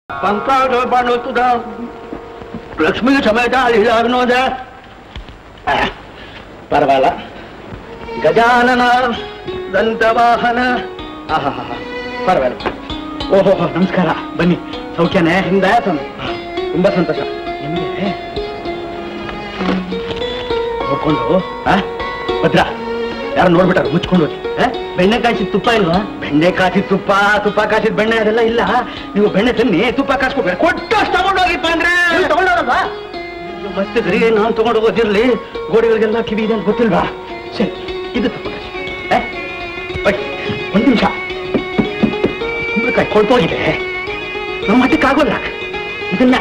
ಪಂಕಾಡ ಬಾಣುತ್ತದ ಲಕ್ಷ್ಮಿ ಸಮೇತ ಅಲ್ಲಿಲ್ಲ ಅನ್ನೋದೆ ಪರವಾಗಿಲ್ಲ ಗಜಾನನ ದಂತವಾಹನ ಆಹಾ ಪರವಾಗಿಲ್ಲ ಓಹೋ ನಮಸ್ಕಾರ ಬನ್ನಿ ಸೌಖ್ಯನೇ ಹಿಂದ ತುಂಬಾ ಸಂತೋಷ ನಿಮಗೆ ನೋಡ್ಕೊಂಡು ಆ? ಭದ್ರ ಯಾರು ನೋಡ್ಬಿಟ್ಟಾರ ಮುಚ್ಕೊಂಡು ಹೋಗಿ ಆ? ಬೆಣ್ಣೆ ಕಾಯಿಸಿದ ತುಪ್ಪ ಇಲ್ವಾ ಬೆಣ್ಣೆ ಕಾಸಿದ ತುಪ್ಪ ತುಪ್ಪ ಕಾಸಿದ ಬೆಣ್ಣೆ ಅದೆಲ್ಲ ಇಲ್ಲ ನೀವು ಬೆಣ್ಣೆ ತನ್ನಿ ತುಪ್ಪ ಕಾಸ್ಕೊಬೇಕು ಕೊಟ್ಟು ಅಷ್ಟು ತಗೊಂಡೋಗಿಪ್ಪ ಅಂದ್ರೆ ತಗೊಂಡೋಗಲ್ವಾ ಮತ್ತೆ ಗರಿ ನಾನು ತಗೊಂಡು ಹೋಗೋದಿರ್ಲಿ ಗೋಡೆಗಳಿಗೆಲ್ಲ ಕಿವಿ ಇದೆ ಅಂತ ಗೊತ್ತಿಲ್ವಾ ಸರಿ ಇದು ತುಪ್ಪ ಕಾಸಿ ಆ? ಓಕೆ, ಒಂದು ನಿಮಿಷ ಕುಂಬಳಕಾಯಿ ಕೊಳ್ತೋಗಿದೆ ನಮ್ಮ ಮಟ್ಟಕ್ಕೆ ಆಗೋಲ್ಲ ಇದನ್ನ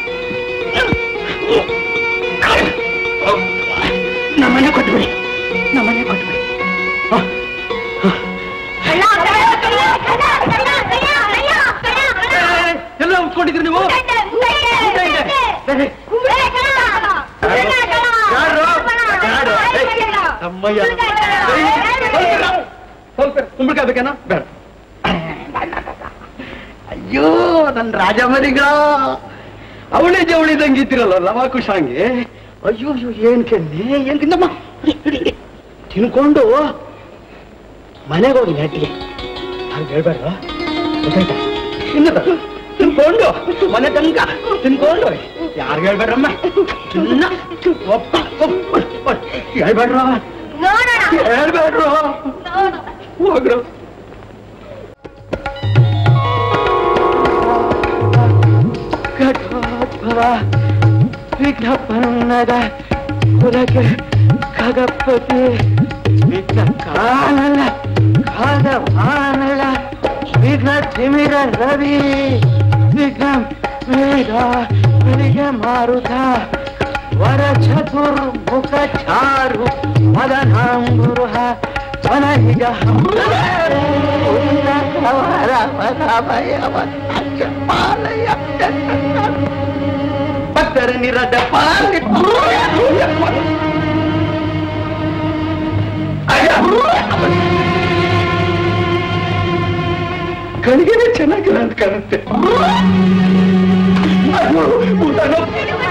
ನಮ್ಮನೆ ಕೊಟ್ಬಿಡಿ ನಮ್ಮನೆ ಕೊಟ್ಬಿಡಿ ಹ, ಹ. ಏ, ಎಲ್ಲ ಉತ್ಕೊಂಡಿದ್ರಿ ನೀವು ಯಾರು? ಯಾರು? ಏ, ಅಮ್ಮಯ್ಯ. ಏ, ಸ್ವಲ್ಪ ಕುಂಬಳಕಾಯಿ ಬೇಕೇನ ಬೇಡ ಅಯ್ಯೋ ನನ್ನ ರಾಜಮರಿಗ ಅವಳಿ ಜವಳಿದಂಗೆ ಇದ್ದಿರಲ್ಲ ಲವಾಕುಶಾಂಗಿ ಅಯ್ಯೋ ಅಯ್ಯೋ ಏನ್ ಕೆನ್ನೆ ಏನ್ ತಿನ್ನಮ್ಮ ಹಿಡಿ, ಹಿಡಿ, ಹಿಡಿ. ತಿನ್ಕೊಂಡು ಮನೆಗೆ ಹೋಗಿ ನೆಟ್ಟಿಗೆ ಹಾಗೆ ಹೇಳ್ಬೇಡ ಗೊತ್ತಾಯ್ತಾ ತಿನ್ನದ ತಿನ್ಕೊಂಡು ಮನೆ ತನಕ ತಿನ್ಕೊಂಡು ಯಾರು ಹೇಳ್ಬೇಡ್ರಮ್ಮ ತಿನ್ನ ಒಪ್ಪ ಒಪ್ಪ, ಒಪ್ಪ. ಹೇಳ್ಬೇಡ್ರ ಹೇಳ್ಬೇಡ್ರು ಹೋಗ್ರು ಘಟೋದ್ಭವ ವಿಘ್ನಪನ್ನದ ಕುಲಕ್ಕೆ ಖಗಪತಿ ವಿಘ್ನ ಕಾನಲ ಖಾಗವಾನಲ ವಿಘ್ನ ತಿಮಿರ ರವಿ ವಿಘ್ನ ಮೇಘ ಬೆಳಿಗ್ಗೆ ಮಾರುತ ವರ ಚತುರ್ಮುಖ ಚಾರು ಮದನಾಂಗುರುಹ ವನಹಿಗ ಕವರ ವರಭಯ ಪಾಲಯ ಭಕ್ತರ ನಿರದ ಪಾಲಿ ಕಣಿಗೆ ಚೆನ್ನಾಗಿಲ್ಲ ಅಂತ ಕಾಣುತ್ತೆ ಅಯ್ಯೋ, ಊಟನೂ